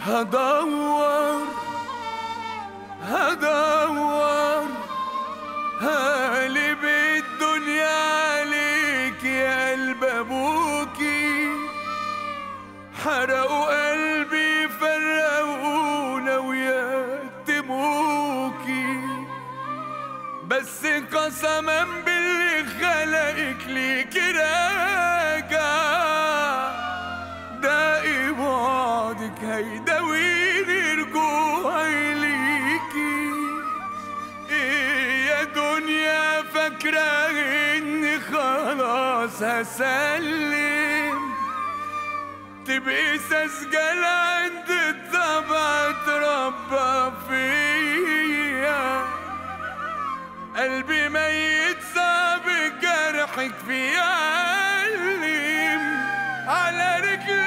هدور هدور هقلب الدنيا عليك يا قلب ابوكي حرقوا قلبي فرقونا ويتموكي بس قسما باللي خلقك ليك راجع داقي بعدك هيداويني رجوعي ليكي إيه يا دنيا فاكرة إني خلاص هسلم تبقي سجل عند الطبع تربى فيا قلبي ميت صعب جرحك في علم على رجلي